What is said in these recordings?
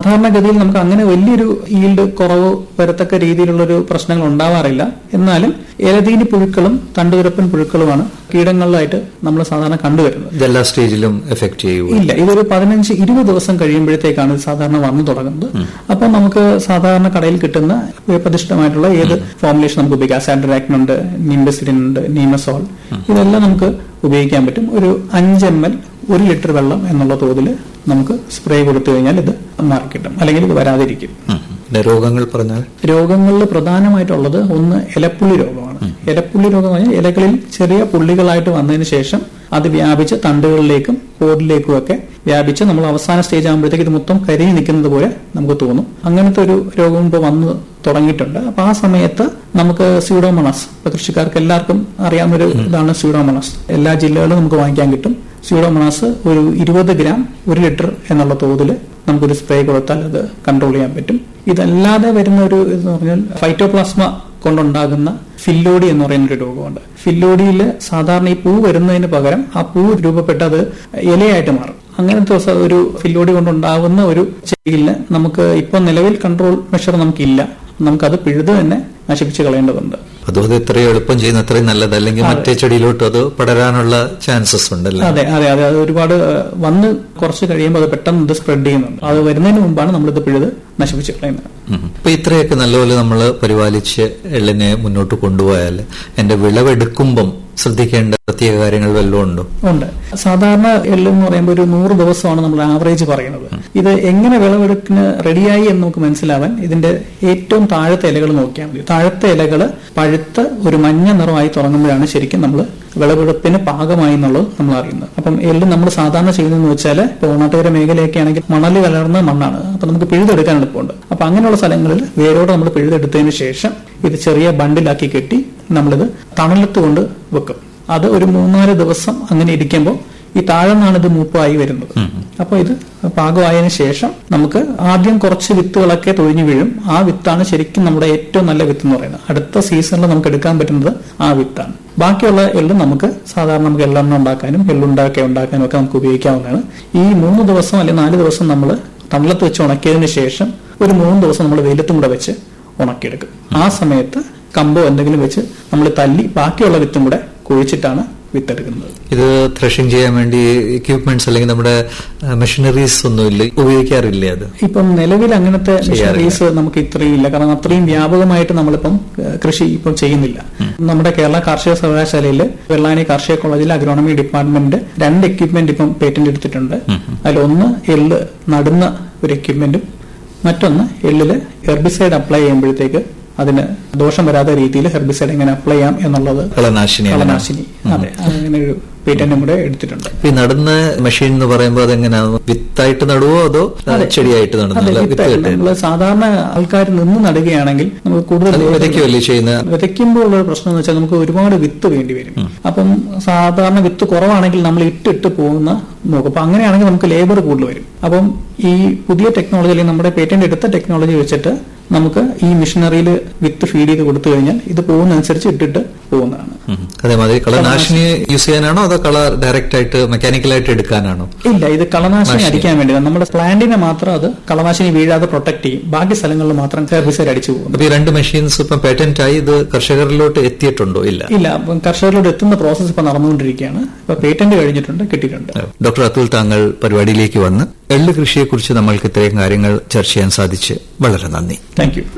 സാധാരണഗതിയിൽ നമുക്ക് അങ്ങനെ വലിയൊരു ഈൽഡ് കുറവ് വരത്തക്ക രീതിയിലുള്ള ഒരു പ്രശ്നങ്ങൾ ഉണ്ടാവാറില്ല എന്നാലും ഇലതീനി പുഴുക്കളും തണ്ടുതുരപ്പൻ പുഴുക്കളുമാണ് കീടങ്ങളിലായിട്ട് നമ്മൾ സാധാരണ കണ്ടുവരുന്നത് ഇതെല്ലാ സ്റ്റേജിലും എഫക്ട് ചെയ്യൂ ഇല്ല ഇതൊരു പതിനഞ്ച് ഇരുപത് ദിവസം കഴിയുമ്പോഴത്തേക്കാണ് ഇത് സാധാരണ വന്നു തുടങ്ങുന്നത് അപ്പോൾ നമുക്ക് സാധാരണ കടയിൽ കിട്ടുന്ന പ്രതിഷ്ഠമായിട്ടുള്ള ഏത് ഫോർമുലേഷൻ നമുക്ക് ഉപയോഗിക്കാം സാൻഡറാക്ടൻ ഉണ്ട് നിംബസിഡിൻ ഉണ്ട് നീമസോൾ ഇതെല്ലാം നമുക്ക് ഉപയോഗിക്കാൻ പറ്റും ഒരു അഞ്ച് എം എൽ ഒരു ലിറ്റർ വെള്ളം എന്നുള്ള തോതിൽ നമുക്ക് സ്പ്രേ കൊടുത്തു കഴിഞ്ഞാൽ ഇത് മാറിക്കിട്ടും അല്ലെങ്കിൽ ഇത് വരാതിരിക്കും ഉം. പിന്നെ രോഗങ്ങൾ പറഞ്ഞാൽ രോഗങ്ങളിൽ പ്രധാനമായിട്ടുള്ളത് ഒന്ന് ഇലപ്പുള്ളി രോഗമാണ് ഇലപ്പുള്ളി രോഗം എന്ന് പറഞ്ഞാൽ ഇലകളിൽ ചെറിയ പുള്ളികളായിട്ട് വന്നതിന് ശേഷം അത് വ്യാപിച്ച് തണ്ടുകളിലേക്കും പോടിലേക്കും ഒക്കെ വ്യാപിച്ച് നമ്മൾ അവസാന സ്റ്റേജ് ആകുമ്പോഴത്തേക്ക് ഇത് മൊത്തം കരിഞ്ഞു നിൽക്കുന്നത് പോലെ നമുക്ക് തോന്നും അങ്ങനത്തെ ഒരു രോഗം ഇപ്പോൾ വന്ന് തുടങ്ങിയിട്ടുണ്ട് അപ്പൊ ആ സമയത്ത് നമുക്ക് സ്യൂഡോമണസ് ഇപ്പൊ കൃഷിക്കാർക്ക് എല്ലാവർക്കും അറിയാവുന്ന ഒരു ഇതാണ് സ്യൂഡോമണസ് എല്ലാ ജില്ലകളിലും നമുക്ക് വാങ്ങിക്കാൻ കിട്ടും സ്യൂഡോമണാസ് ഒരു ഇരുപത് ഗ്രാം ഒരു ലിറ്റർ എന്നുള്ള തോതിൽ നമുക്കൊരു സ്പ്രേ കൊടുത്താൽ അത് കൺട്രോൾ ചെയ്യാൻ പറ്റും ഇതല്ലാതെ വരുന്ന ഒരു എന്ന് പറഞ്ഞാൽ ഫൈറ്റോപ്ലാസ്മ കൊണ്ടുണ്ടാകുന്ന ഫില്ലോഡി എന്ന് പറയുന്ന ഒരു രോഗമുണ്ട് ഫില്ലോഡിയിൽ സാധാരണ ഈ പൂ വരുന്നതിന് പകരം ആ പൂ രൂപപ്പെട്ടത് ഇലയായിട്ട് മാറും അങ്ങനത്തെ സ- ഒരു ഫില്ലോഡി കൊണ്ടുണ്ടാകുന്ന ഒരു ചെടിയിൽ നമുക്ക് ഇപ്പൊ നിലവിൽ കൺട്രോൾ മെഷർ നമുക്കില്ല നമുക്കത് പിഴുത് തന്നെ നശിപ്പിച്ച് കളയേണ്ടതുണ്ട് അതും അത് എത്രയും എളുപ്പം ചെയ്യുന്ന അത്രയും നല്ലത് അല്ലെങ്കിൽ മറ്റേ ചെടിയിലോട്ട് അത് പടരാനുള്ള ചാൻസസ് ഉണ്ടല്ലേ അതെ അതെ അതെ അത് ഒരുപാട് ഏഹ്, വന്ന് കുറച്ച് കഴിയുമ്പോൾ അത് പെട്ടെന്ന് ഇത് സ്പ്രെഡ് ചെയ്യുന്നുണ്ട് അത് വരുന്നതിന് മുമ്പാണ് നമ്മളിത് പിഴുത് നശിപ്പിച്ച് കളയുന്നത് ഉം. അപ്പൊ ഇത്രയൊക്കെ നല്ലപോലെ നമ്മൾ പരിപാലിച്ച് എള്ളിനെ മുന്നോട്ട് കൊണ്ടുപോയാൽ എന്റെ വിളവെടുക്കുമ്പം ശ്രദ്ധിക്കേണ്ട പ്രത്യേക കാര്യങ്ങൾ വല്ലതും ഉണ്ടോ ഉണ്ട് സാധാരണ എള്ള് എന്ന് പറയുമ്പോൾ ഒരു നൂറ് ദിവസമാണ് നമ്മൾ ആവറേജ് പറയുന്നത് ഇത് എങ്ങനെ വിളവെടുപ്പിന് റെഡിയായി എന്ന് നമുക്ക് മനസ്സിലാവാൻ ഇതിന്റെ ഏറ്റവും താഴത്തെ ഇലകൾ നോക്കിയാൽ മതി താഴത്തെ ഇലകൾ പഴുത്ത് ഒരു മഞ്ഞ നിറമായി തുടങ്ങുമ്പോഴാണ് ശരിക്കും നമ്മൾ വിളവെടുപ്പിന് പാകമായി എന്നുള്ളത് നമ്മൾ അറിയുന്നത് അപ്പം എള്ള് നമ്മൾ സാധാരണ ചെയ്യുന്നതെന്ന് വെച്ചാൽ ഇപ്പോൾ ഓണാട്ടുകര മേഖലയൊക്കെ ആണെങ്കിൽ മണൽ കലർന്ന മണ്ണാണ് അപ്പൊ നമുക്ക് പിഴുതെടുക്കാൻ എളുപ്പമുണ്ട് അപ്പൊ അങ്ങനെയുള്ള സ്ഥലങ്ങളിൽ വേരോടെ നമ്മൾ പിഴുതെടുത്തതിന് ശേഷം ഇത് ചെറിയ ബണ്ടിലാക്കി കെട്ടി നമ്മളിത് തണലത്ത് കൊണ്ട് വെക്കും അത് ഒരു മൂന്നാല് ദിവസം അങ്ങനെ ഇരിക്കുമ്പോൾ ഈ താഴെ നിന്നാണ് ഇത് മൂപ്പായി വരുന്നത് അപ്പോൾ ഇത് പാകമായതിനു ശേഷം നമുക്ക് ആദ്യം കുറച്ച് വിത്തുകളൊക്കെ തൊഴിഞ്ഞു വീഴും ആ വിത്താണ് ശരിക്കും നമ്മുടെ ഏറ്റവും നല്ല വിത്ത് എന്ന് പറയുന്നത് അടുത്ത സീസണിൽ നമുക്ക് എടുക്കാൻ പറ്റുന്നത് ആ വിത്താണ് ബാക്കിയുള്ള എള്ള് നമുക്ക് സാധാരണ നമുക്ക് എള്ളെണ്ണ ഉണ്ടാക്കാനും എള്ളുണ്ടാക്കി ഉണ്ടാക്കാനും ഒക്കെ നമുക്ക് ഉപയോഗിക്കാവുന്നതാണ് ഈ മൂന്ന് ദിവസം അല്ലെങ്കിൽ നാല് ദിവസം നമ്മൾ തണലത്ത് വെച്ച് ഉണക്കിയതിന് ശേഷം ഒരു മൂന്ന് ദിവസം നമ്മൾ വെയിലത്തും കൂടെ വെച്ച് ഉണക്കിയെടുക്കും ആ സമയത്ത് കമ്പോ എന്തെങ്കിലും വെച്ച് നമ്മൾ തല്ലി ബാക്കിയുള്ള വിത്തും കൂടെ കുഴിച്ചിട്ടാണ് വിത്തെടുക്കുന്നത് ഇത് ത്രഷിംഗ് ചെയ്യാൻ വേണ്ടി എക്യുപ്മെന്റ്സ് അല്ലെങ്കിൽ നമ്മുടെ മെഷീനറീസ് ഒന്നുമില്ല ഉപയോഗിക്കാറില്ലേ അത് ഇപ്പം നിലവിൽ അങ്ങനത്തെ മെഷീനറീസ് നമുക്ക് ഇത്രയും ഇല്ല കാരണം അത്രയും വ്യാപകമായിട്ട് നമ്മളിപ്പം ഏഹ്, കൃഷി ഇപ്പം ചെയ്യുന്നില്ല നമ്മുടെ കേരള കാർഷിക സർവകലാശാലയിൽ വെള്ളാനി കാർഷിക കോളേജിൽ അഗ്രോണമി ഡിപ്പാർട്ട്മെന്റ് രണ്ട് എക്യുപ്മെന്റ് ഇപ്പം പേറ്റന്റ് എടുത്തിട്ടുണ്ട് അതിലൊന്ന് എള്ള് നടുന്ന ഒരു എക്യുപ്മെന്റും മറ്റൊന്ന് എള്ളില് ഹെർബിസൈഡ് അപ്ലൈ ചെയ്യുമ്പോഴത്തേക്ക് അതിന് ദോഷം വരാത്ത രീതിയിൽ ഹെർബിസൈഡ് എങ്ങനെ അപ്ലൈ ചെയ്യാം എന്നുള്ളത് കളനാശിനി കളനാശിനി അതെ അങ്ങനെ ഒരു പേറ്റന്റും കൂടെ എടുത്തിട്ടുണ്ട് ഈ നടുന്ന മെഷീൻ എന്ന് പറയുമ്പോൾ അതെങ്ങനെയാണ് വിത്തായിട്ട് നടുവോ അതോ ചെടിയായിട്ട് അതെ നടുന്നില്ല വിത്ത് വിത്തായിട്ട് കെട്ടി നമ്മള് സാധാരണ ആൾക്കാർ നിന്ന് നടുകയാണെങ്കിൽ നമുക്ക് കൂടുതൽ അത് വിതയ്ക്കുമല്ലേ ചെയ്യുന്ന വിതയ്ക്കുമ്പോൾ ഉള്ള ഒരു പ്രശ്നം എന്ന് വെച്ചാൽ നമുക്ക് ഒരുപാട് വിത്ത് വേണ്ടി വരും അപ്പം സാധാരണ വിത്ത് കുറവാണെങ്കിൽ നമ്മൾ ഇട്ടിട്ട് പോകുന്ന നോക്കും അപ്പൊ അങ്ങനെയാണെങ്കിൽ നമുക്ക് ലേബർ കൂടുതൽ വരും അപ്പം ഈ പുതിയ ടെക്നോളജി അല്ലെങ്കിൽ നമ്മുടെ പേറ്റന്റ് എടുത്ത ടെക്നോളജി വെച്ചിട്ട് നമുക്ക് ഈ മിഷനറിയിൽ വിത്ത് ഫീഡ് ചെയ്ത് കൊടുത്തു കഴിഞ്ഞാൽ ഇത് പോകുന്നതനുസരിച്ച് ഇട്ടിട്ട് പോകുന്നതാണ് ഉം. അതേമാതിരി കളനാശിനി യൂസ് ചെയ്യാനാണോ അതോ കള ഡയറക്റ്റ് ആയിട്ട് മെക്കാനിക്കലായിട്ട് എടുക്കാനാണോ ഇല്ല ഇത് കളനാശിനി അടിക്കാൻ വേണ്ടി നമ്മുടെ പ്ലാന്റിനെ മാത്രം അത് കളനാശിനി വീഴാതെ പ്രൊട്ടക്ട് ചെയ്യും ബാക്കി സ്ഥലങ്ങളിൽ മാത്രം ഹെർബിസൈഡ് അടിച്ചു പോകും അപ്പൊ ഈ രണ്ട് മെഷീൻസ് ഇപ്പം പേറ്റന്റ് ആയി ഇത് കർഷകരിലോട്ട് എത്തിയിട്ടുണ്ടോ ഇല്ല ഇല്ല അപ്പം കർഷകരിലോട് എത്തുന്ന പ്രോസസ്സ് ഇപ്പൊ നടന്നുകൊണ്ടിരിക്കുകയാണ് ഇപ്പൊ പേറ്റന്റ് കഴിഞ്ഞിട്ടുണ്ട് കിട്ടിയിട്ടുണ്ട് ഡോക്ടർ അതുൽ താങ്കൾ പരിപാടിയിലേക്ക് വന്ന് എള്ള് കൃഷിയെക്കുറിച്ച് നമ്മൾക്ക് ഇത്രയും കാര്യങ്ങൾ ചർച്ച ചെയ്യാൻ സാധിച്ച് വളരെ നന്ദി താങ്ക് യു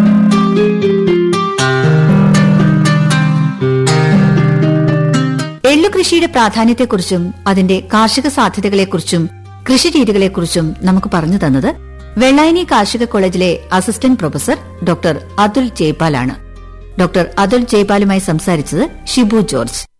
എള്ളു കൃഷിയുടെ പ്രാധാന്യത്തെക്കുറിച്ചും അതിന്റെ കാർഷിക സാധ്യതകളെക്കുറിച്ചും കൃഷിരീതികളെക്കുറിച്ചും നമുക്ക് പറഞ്ഞു തന്നത് വെള്ളായണി കാർഷിക കോളേജിലെ അസിസ്റ്റന്റ് പ്രൊഫസർ ഡോക്ടർ അതുൽ ജയ്പാലാണ് ഡോക്ടർ അതുൽ ജയ്പാലുമായി സംസാരിച്ചത് ഷിബു ജോർജ്